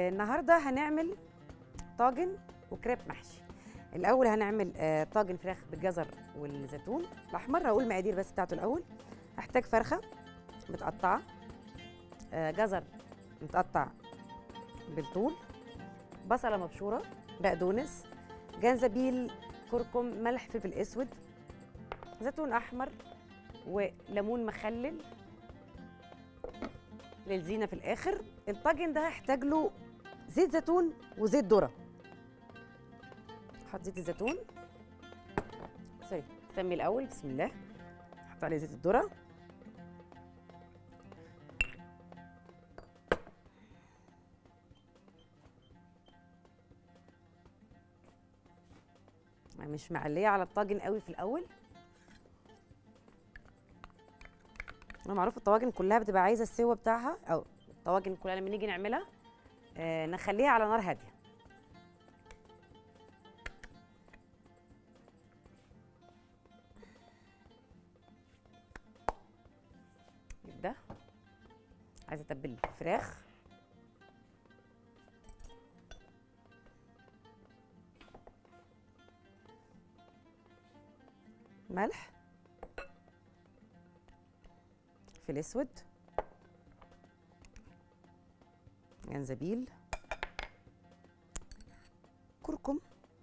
النهارده هنعمل طاجن وكريب محشي الاول هنعمل آه، طاجن فراخ بالجزر والزيتون الاحمر هقول المقادير بس بتاعته الاول هحتاج فرخه متقطعه آه، جزر متقطع بالطول بصله مبشوره بقدونس جنزبيل كركم ملح فلفل اسود زيتون احمر وليمون مخلل للزينه في الاخر الطاجن ده هيحتاج له زيت زيتون وزيت ذره حط زيت الزيتون سوري سمي الاول بسم الله حط عليه زيت الذره مش معليه على الطاجن قوي في الاول انا معروف الطواجن كلها بتبقى عايزه السوا بتاعها او الطواجن كلها لما نيجي نعملها آه نخليها على نار هاديه ده عايزه اتبل الفراخ ملح فلفل اسود جنزبيل كركم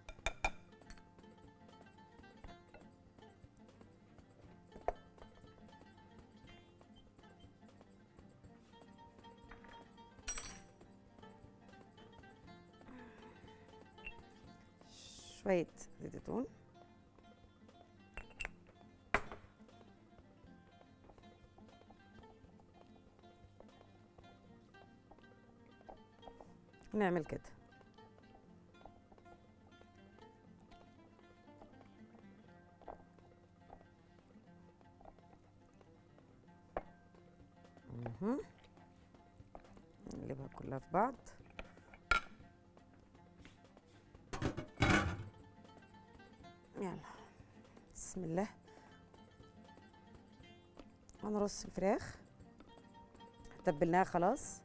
شوية زيت زيتون نعمل كده مهم. نقلبها كلها في بعض يلا بسم الله هنرص الفراخ تبلناها خلاص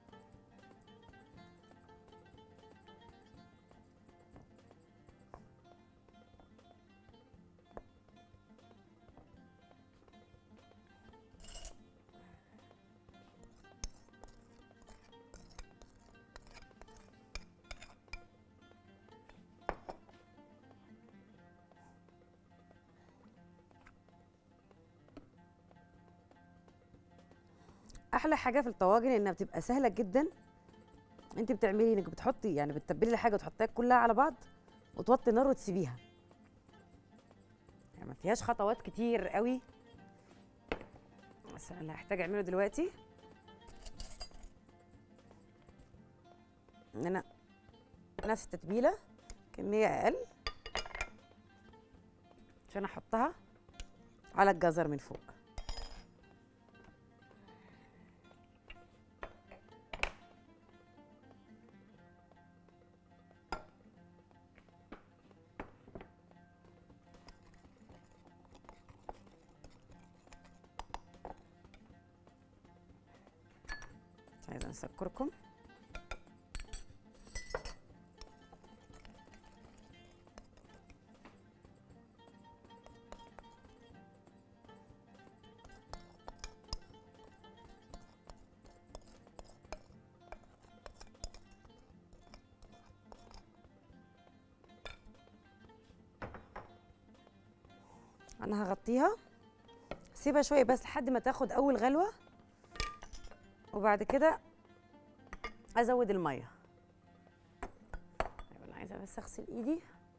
احلى حاجه في الطواجن انها بتبقى سهله جدا انت بتعملي انك بتحطي يعني بتتبلي الحاجه وتحطيها كلها على بعض وتوطي النار وتسيبيها يعني ما فيهاش خطوات كتير قوي بس انا اللي هحتاج اعمله دلوقتي ان انا نفس التتبيله كميه اقل عشان احطها على الجزر من فوق عايزه انسى الكركم انا هغطيها سيبها شويه بس لحد ما تاخد اول غلوه وبعد كده ازود الميه أيوة انا عايزه بس اغسل ايدي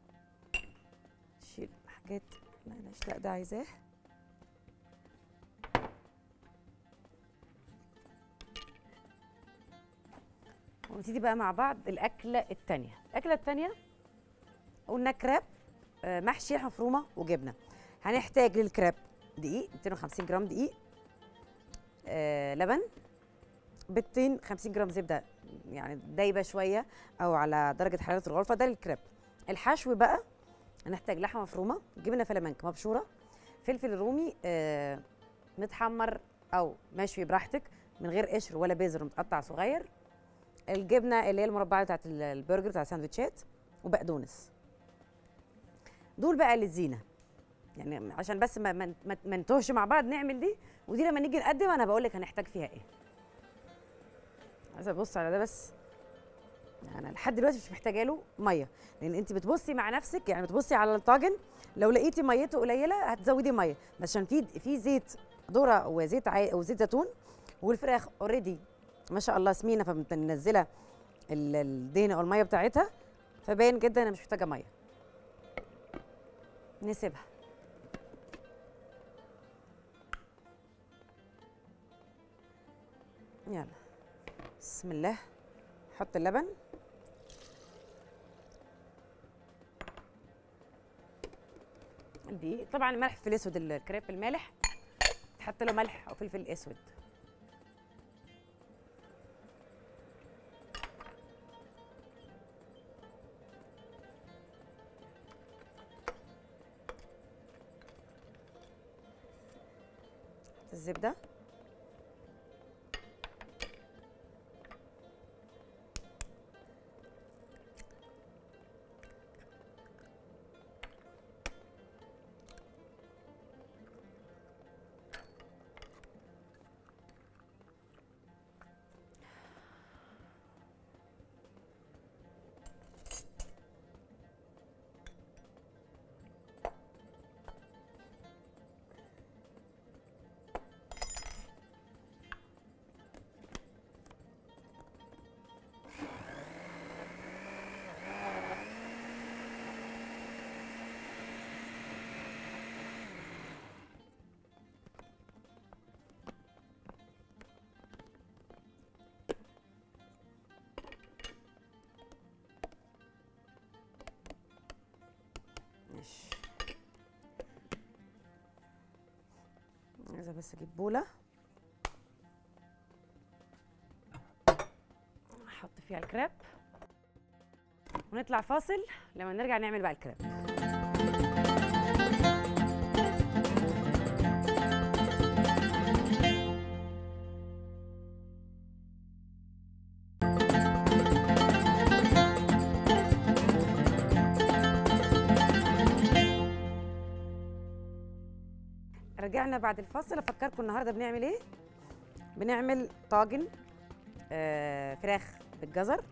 اشيل حاجات لا لا لا ده عايزاه ونبتدي بقى مع بعض الاكله الثانيه الاكله الثانيه قلنا كراب آه، محشي لحمه مفرومه وجبنه هنحتاج للكراب دقيق 250 جرام دقيق آه، لبن بيضتين 50 جرام زبده يعني دايبه شويه او على درجه حراره الغرفه ده للكريب الحشو بقى هنحتاج لحمه مفرومه جبنه فلامنك مبشوره فلفل رومي آه متحمر او مشوي براحتك من غير قشر ولا بذر متقطع صغير الجبنه اللي هي المربعه بتاعت ال- البرجر بتاع الساندوتشات وبقدونس دول بقى للزينه يعني عشان بس ما ما ما- ما نتوهش مع بعض نعمل دي ودي لما نيجي نقدم انا بقول لك هنحتاج فيها ايه عايزه ابص على ده بس انا لحد دلوقتي مش محتاجه له ميه لان انت بتبصي مع نفسك يعني بتبصي على الطاجن لو لقيتي ميته قليله هتزودي ميه بس عشان في في زيت ذره وزيت عي... وزيت زيتون والفراخ اوريدي ما شاء الله سمينه فمنزله ال- الدهنه او الميه بتاعتها فباين جدا انا مش محتاجه ميه نسيبها يلا بسم الله حط اللبن دي طبعا الملح في الاسود الكريب المالح تحط له ملح او فلفل اسود الزبده ماشي عايزه بس اجيب بوله احط فيها الكريب ونطلع فاصل لما نرجع نعمل بقى الكريب رجعنا بعد الفاصل افكركم النهارده بنعمل ايه بنعمل طاجن آه فراخ بالجزر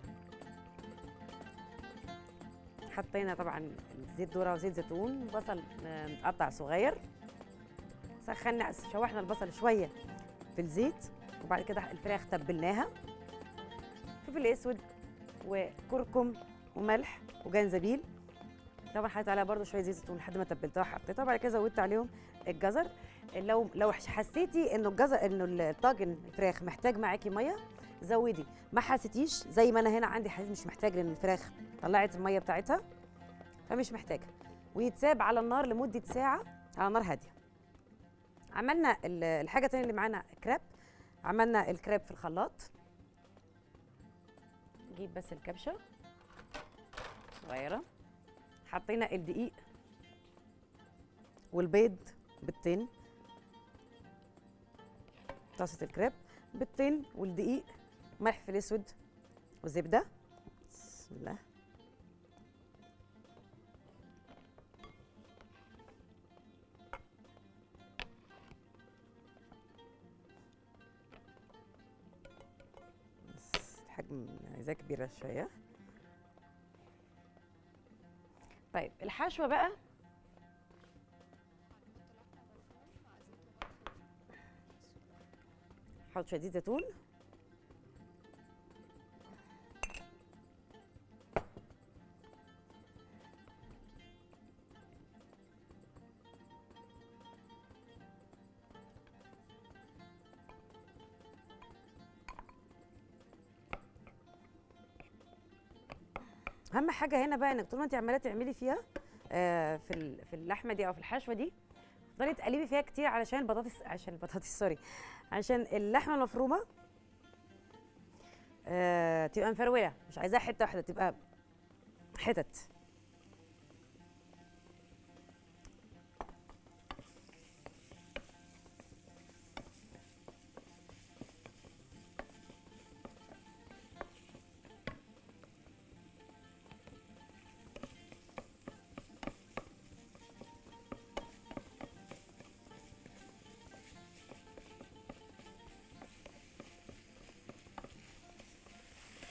حطينا طبعا زيت ذره وزيت زيتون بصل آه، متقطع صغير سخنا شوحنا البصل شويه في الزيت وبعد كده الفراخ تبلناها فلفل اسود وكركم وملح وجنزبيل طبعا حطيت عليها برده شويه زيت زيتون لحد ما تبلتها حطيتها بعد كده زودت عليهم الجزر لو لو حسيتي انه الجزر انه الطاجن الفراخ محتاج معاكي ميه زودي ما حسيتيش زي ما انا هنا عندي حسيت مش محتاج لان الفراخ طلعت الميه بتاعتها فمش محتاجه ويتساب على النار لمده ساعه على نار هاديه عملنا ال- الحاجه الثانيه اللي معانا كريب عملنا الكريب في الخلاط نجيب بس الكبشه صغيره حطينا الدقيق والبيض بيضتين طاسه الكريب بيضتين والدقيق ملح في الاسود وزبده بسم الله بس الحجم عايزاه كبيره شويه طيب الحشوه بقى حط شويه زيت زيتون اهم حاجه هنا بقى انك طول ما انت عماله تعملي فيها آه، في ال- في اللحمه دي او في الحشوه دي تفضلي تقلبي فيها كتير علشان البطاطس عشان البطاطس سوري عشان اللحمه المفرومه آه، تبقى مفروله مش عايزاها حته واحده تبقى حتت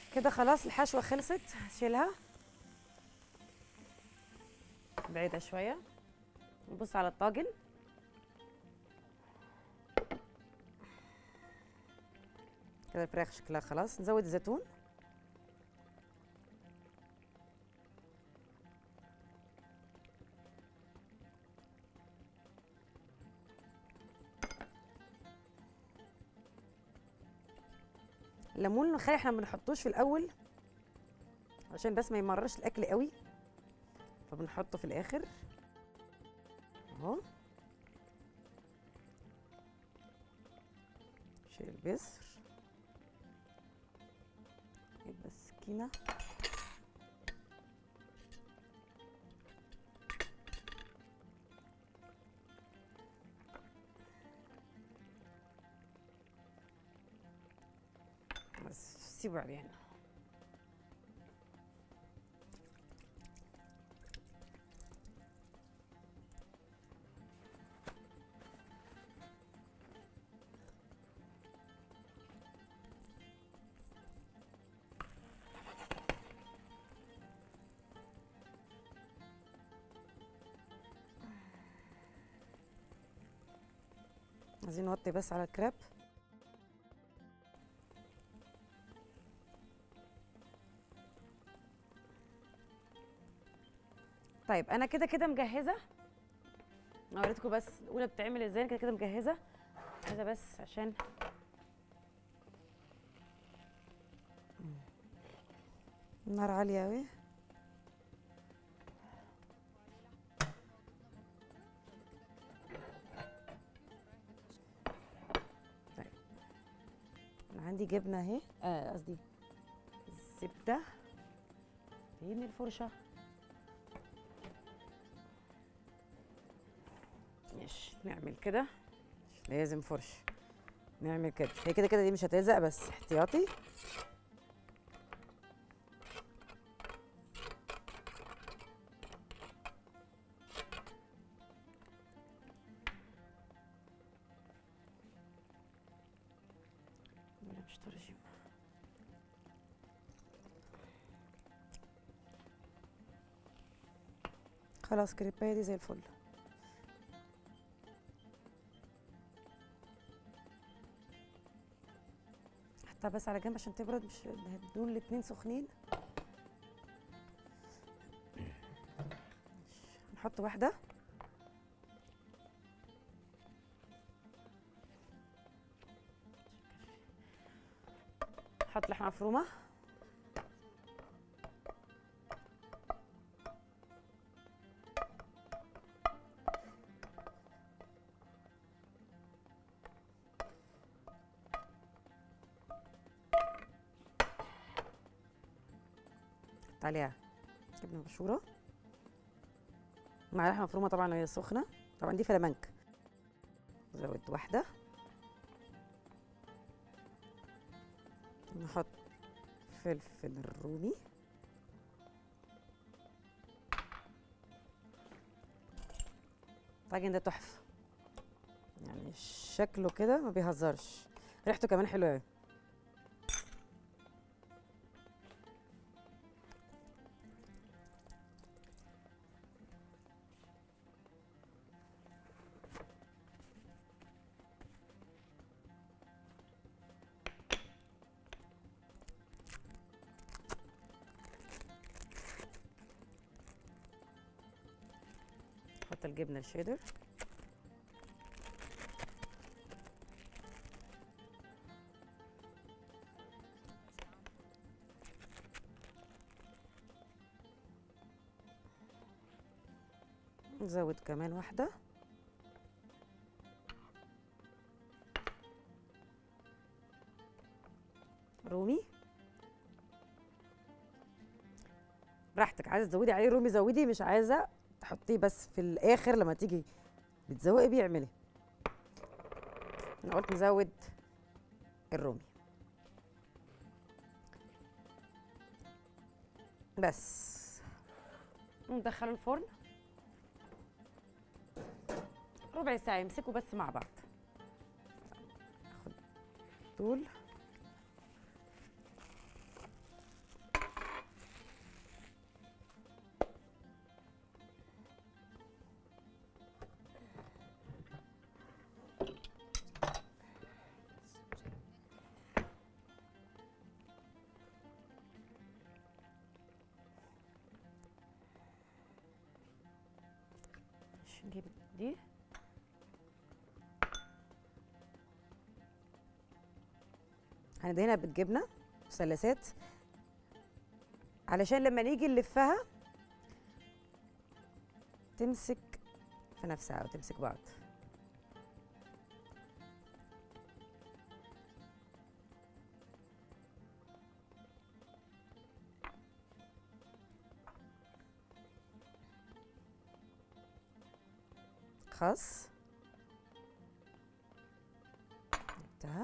كده خلاص الحشوه خلصت هشيلها بعيدة شوية نبص على الطاجن كده الفراخ شكلها خلاص نزود الزيتون الليمون الخالي احنا ما بنحطوش في الاول عشان بس ما يمررش الاكل قوي فبنحطه في الاخر اهو شيل البذر يبقى السكينه بس سيبوا علينا عايزين نوطي بس على الكراب طيب انا كده كده مجهزه انا وريتكم بس الاولى بتتعمل ازاي انا كده كده مجهزه عايزه بس عشان النار عاليه قوي طيب انا عندي جبنه اهي آه، قصدي زبده فين الفرشه ماشي نعمل كده مش لازم فرش نعمل كده هي كده كده دي مش هتلزق بس احتياطي ولا مش ترجمة خلاص كريبايه دي زي الفل حطها بس على جنب عشان تبرد مش دول الاتنين سخنين نحط واحدة نحط لحمة مفرومة نحط عليها جبنة مبشورة مع لحمة مفرومة طبعا لو هي سخنة طبعا دي فلامنك زود واحدة نحط فلفل الرومي الطاجن ده تحفة يعني شكله كده ما بيهزرش ريحته كمان حلوة أوي نحط الجبنة الشيدر نزود كمان واحدة رومي براحتك عايزه تزودي عليه رومي زودي مش عايزه تحطيه بس في الاخر لما تيجي بتزوقي بيعملي انا قلت نزود الرومي بس ندخله الفرن ربع ساعة يمسكوا بس مع بعض اخد دول ماشي نجيب دي هندهنها بالجبنه مثلثات علشان لما نيجي نلفها تمسك في نفسها او تمسك بعض خس جبتها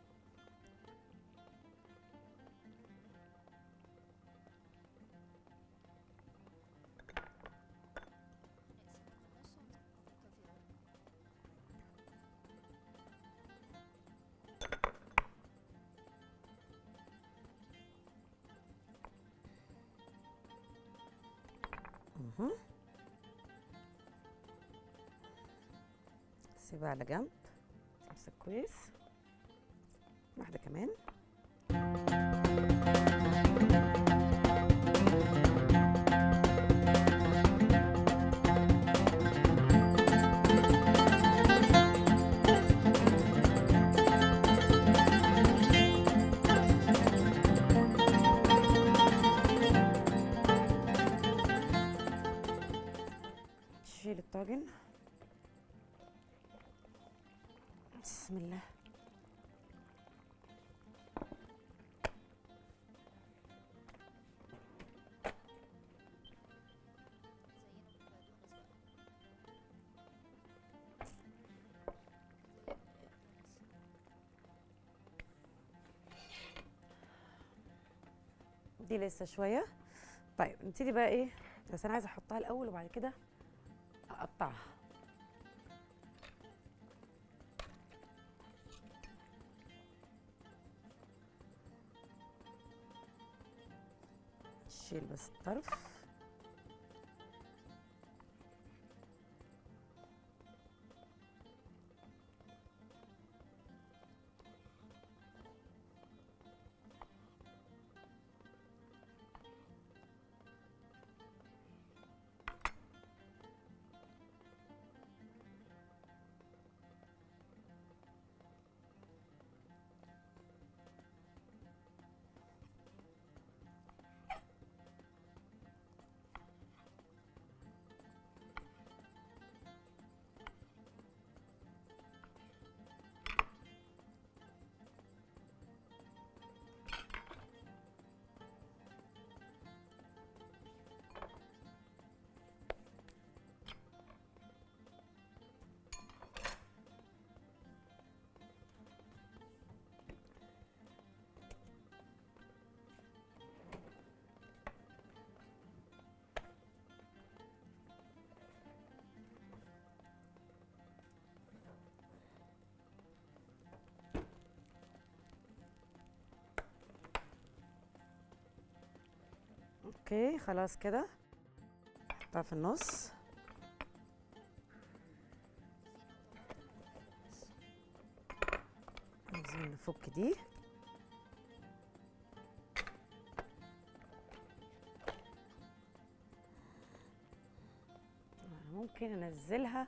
مهم. سيبها على جنب تمسك كويس واحدة كمان شيل الطاجن بسم الله دي لسه شويه طيب نبتدي بقى ايه بس انا عايزه احطها الاول وبعد كده اقطعها نشيل بس الطرف اوكي خلاص كده احطها في النص عايزين نفك دي أنا ممكن انزلها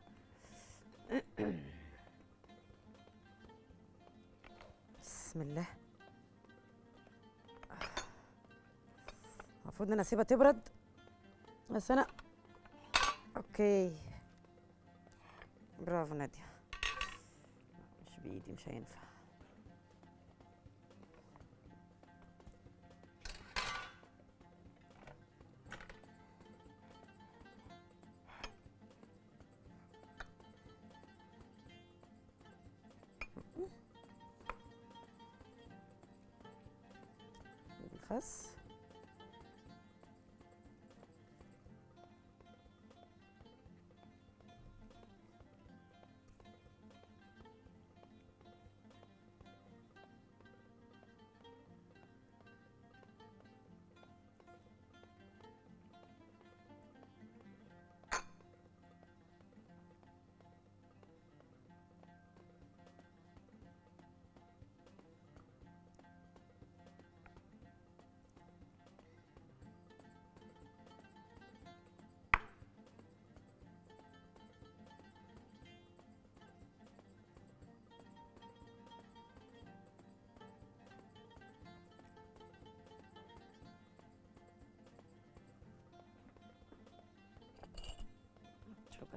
بسم الله المفروض ان انا اسيبها تبرد بس انا اوكي برافو ناديه مش بايدي مش هينفع الخس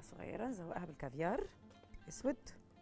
صغيره نزوقها بالكافيار اسود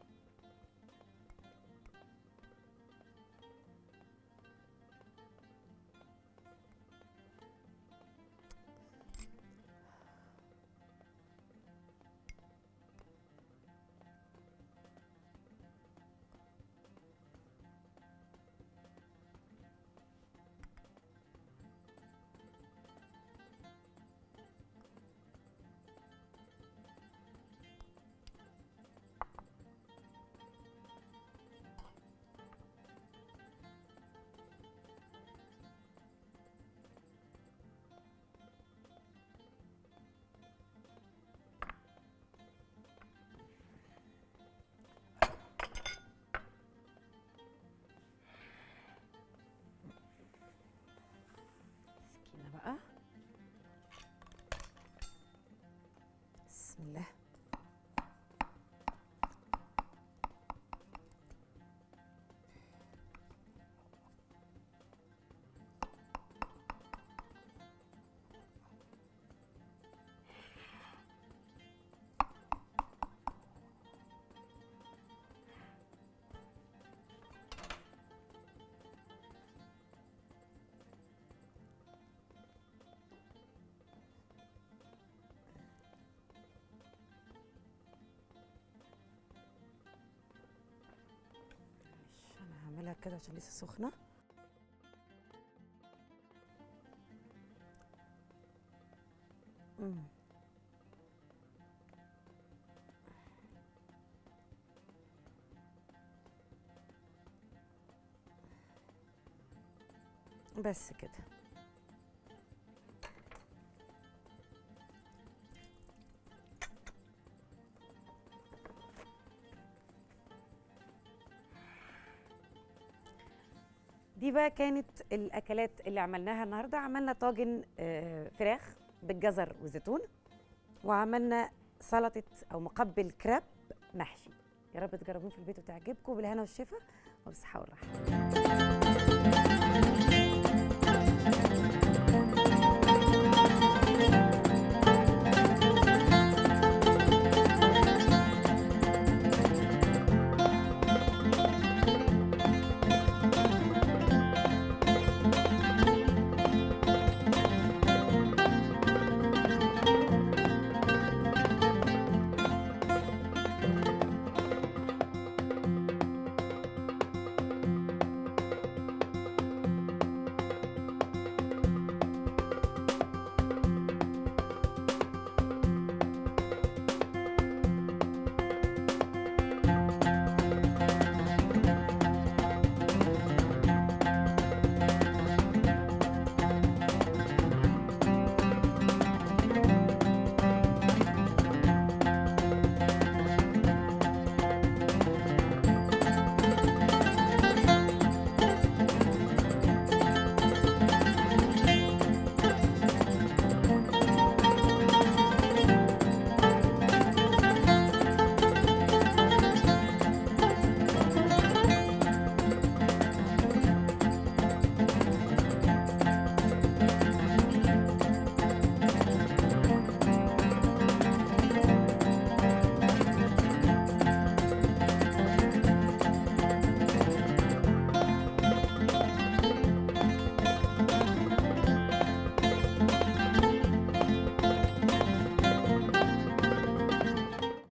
سكينه بقى بسم الله معلش انا هعملها كده عشان لسه سخنه مم. بس كده دي بقى كانت الاكلات اللي عملناها النهارده عملنا طاجن آه، فراخ بالجزر والزيتون وعملنا سلطه او مقبل كراب محشي يا رب تجربوه في البيت وتعجبكم بالهنا والشفا وبالصحه والراحه